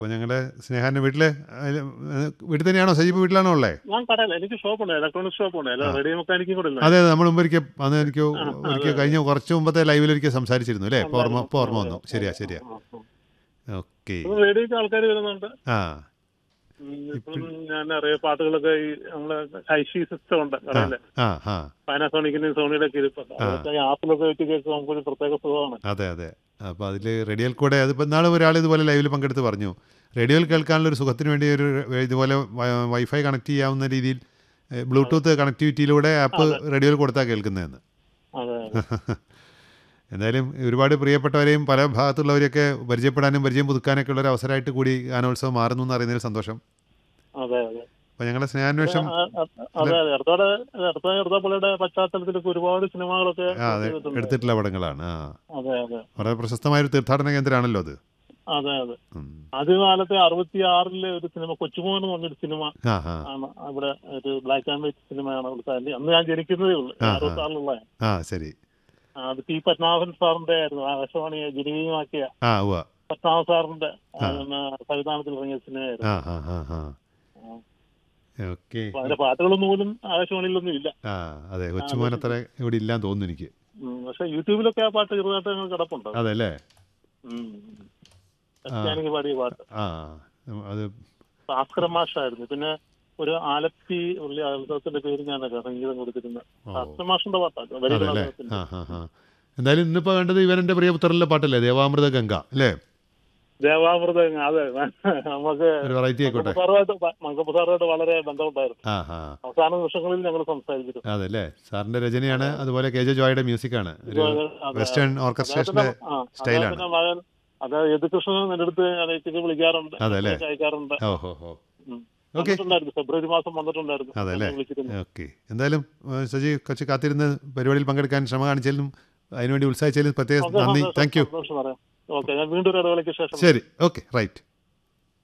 അപ്പോൾ ഞങ്ങളുടെ സ്നേഹാൻ്റെ വീട്ടിൽ വീട്ടിൽ തന്നെയാണോ സജീവ് വീട്ടിലാണോ ഉള്ളത് ഞാൻ കടയില്ല എനിക്ക് ഷോപ്പുണ്ട് ഇലക്ട്രോണിക് ഷോപ്പുണ്ട് അല്ല റെഡി മെക്കാനിക്കും കൂടെ ഇല്ല അതെ അതെ നമ്മൾ മുമ്പ് ഒരിക്കൽ അന്ന് എനിക്ക് ഒരിക്കൽ കഴിഞ്ഞ കുറച്ച് മുമ്പത്തെ ലൈവിൽ ഒരിക്കൽ സംസാരിച്ചിരുന്നു അല്ലേ ഇപ്പോൾ ഓർമ്മ ഇപ്പോൾ ഓർമ്മ വന്നു ശരിയാ ശരിയാ ഓക്കെ റേഡിയോക്ക് ആൾക്കാർ വരുന്നുണ്ട് ആ ഉം, ഇപ്പം ഞാൻ അറിയാം പാട്ടുകളൊക്കെ ഈ നമ്മളെ ഹൈഷി സിസ്റ്റം ഉണ്ട് കടയില് ആ ആ പാനാസോണിക്കിന്റെയും സോണിയുടെ ഒക്കെ ഇരിപ്പ് അതൊക്കെ ഈ ആപ്പിലൊക്കെ വെച്ച് കേൾക്കുമ്പോൾ നമുക്കൊരു പ്രത്യേക സുഖമാണ് അതെ അതെ അപ്പോൾ അതിൽ റേഡിയോയിൽ കൂടെ അതിപ്പോൾ നാളെ ഒരാൾ ഇതുപോലെ ലൈവിൽ പങ്കെടുത്ത് പറഞ്ഞു റേഡിയോയിൽ കേൾക്കാനുള്ള ഒരു സുഖത്തിന് വേണ്ടി ഒരു ഇതുപോലെ വൈ- വൈഫൈ കണക്ട് ചെയ്യാവുന്ന രീതിയിൽ ഏ, ബ്ലൂടൂത്ത് കണക്ടിവിറ്റിയിലൂടെ ആപ്പ് റേഡിയോയിൽ കൊടുത്താൽ കേൾക്കുന്നതെന്ന് അതെ എന്തായാലും ഒരുപാട് പ്രിയപ്പെട്ടവരെയും പല ഭാഗത്തുള്ളവരെയൊക്കെ പരിചയപ്പെടാനും പരിചയം പുതുക്കാനൊക്കെ ഉള്ള ഒരു അവസരമായിട്ട് കൂടി ഗാനോത്സവം മാറുന്നു എന്ന് അറിയുന്നതിൽ സന്തോഷം അതെ അതെ അപ്പോൾ ഞങ്ങളുടെ സ്നേഹാന്വേഷണം ആ, ആ, അതെ അതെ അടുത്തോടെ അടുത്ത അടുത്തപ്പള്ളിയുടെ പശ്ചാത്തലത്തിലൊക്കെ ഒരുപാട് സിനിമകളൊക്കെ ആ അതെ ചെയ്തിട്ടുണ്ട്. എടുത്തിട്ടുള്ള പടങ്ങളാണ് ആ അതെ അതെ വളരെ പ്രശസ്തമായ ഒരു തീർത്ഥാടന കേന്ദ്രമാണല്ലോ അത് അതെ അതെ ഉം. ആദ്യകാലത്തെ അറുപത്തി ആറിലെ ഒരു സിനിമ കൊച്ചുമോൻ എന്ന് പറഞ്ഞൊരു സിനിമ ആ ആ ആണ് അവിടെ ഒരു ബ്ലാക്ക് ആൻഡ് വൈറ്റ് സിനിമയാണ് അവിടുത്തെ അന്ന് അന്ന് ഞാൻ ജനിക്കുന്നതേ ഉള്ളൂ ആ, ആ. അറുപത്തി ആറിലുള്ള ആ ശരി അത് പി പത്മനാഭൻ സാറിന്റെ ആയിരുന്നു ആകാശവാണിയെ ജനകീയമാക്കിയ ആ ഉവ്വ പത്മനാഭ സാറിന്റെ ആ, പിന്നെ സംവിധാനത്തിൽ ഇറങ്ങിയ സിനിമയായിരുന്നു ആ ആ ആ ആ ഓക്കെ അപ്പൊ അതിന്റെ പാട്ടുകളൊന്നും പോലും ആകാശവാണിയിലൊന്നും ഇല്ല ആ അതെ കൊച്ചുമോൻ അത്ര ഇവിടെ ഇല്ലാന്ന് തോന്നുന്നു എനിക്ക് ഉം, പക്ഷെ യൂട്യൂബിലൊക്കെ ആ പാട്ട് ചെറുതായിട്ട് ഞങ്ങൾ കിടപ്പുണ്ട് അതെ അല്ലേ ഉം. ക്രിസ്ത്യാനിക്ക് പാടിയ പാട്ട് ആ അത് ഭാസ്കര മാഷായിരുന്നു പിന്നെ ഒരു ആലപ്പി ഉള്ളി ആൽബത്തിന്റെ പേര് ഞാൻ സംഗീതം കൊടുത്തിരുന്നത് ഓ. ഭാസ്കര മാഷിന്റെ പാട്ടാണ് അതെ വരികൾ അല്ലേ അദ്ദേഹത്തിന്റെ. ആ ആ ആ എന്തായാലും ഇന്നിപ്പോൾ വേണ്ടത് ഇവരെൻ്റെ പ്രിയപുത്രനിലെ പാട്ടല്ലേ ദേവാമൃത ഗംഗ അല്ലേ ദേവാമൃത അതെ നമുക്ക് ഒരു വെറൈറ്റി ആയിക്കോട്ടെ സാറുമായിട്ട് മങ്കപ്പ സാറുമായിട്ട് വളരെ ബന്ധമുണ്ടായിരുന്നു ആ ആ അവസാന നിമിഷങ്ങളിൽ ഞങ്ങൾ സംസാരിച്ചിരുന്നു അതെ അല്ലേ സാറിൻ്റെ രചനയാണ് അതുപോലെ കെ ജെ ജോയുടെ മ്യൂസിക്കാണ് ഒരു അതെ. വെസ്റ്റേൺ ഓർക്കസ്ട്രേഷൻ്റെ ആ, സ്റ്റൈലാണ്. അദ്ദേഹത്തിന്റെ മകൻ അത് യദുകൃഷ്ണൻ എൻ്റെ അടുത്ത് ഇടയ്ക്ക് വിളിക്കാറുണ്ട് അതെ അല്ലേ? ഇടയ്ക്ക് അയക്കാറുണ്ട് ഓ ഹോ ഹോ ഉം. ഓക്കെ വന്നിട്ടുണ്ടായിരുന്നു ഫെബ്രുവരി മാസം വന്നിട്ടുണ്ടായിരുന്നു അതെ അല്ലേ എന്നെ വിളിച്ചിരുന്നു ഓക്കെ എന്തായാലും ഏഹ്, സജി കൊച്ചു കാത്തിരുന്ന് പരിപാടിയിൽ പങ്കെടുക്കാൻ ശ്രമം കാണിച്ചാലും അതിനുവേണ്ടി ഉത്സാഹിച്ചാലും പ്രത്യേക ഓക്കെ, നന്ദി സന്തോഷം, താങ്ക് യു സന്തോഷം പറയാം ഓക്കെ ഞാൻ വീണ്ടും ഒരു ഇടവേളയ്ക്ക് ശേഷം ശരി ഓക്കെ റൈറ്റ്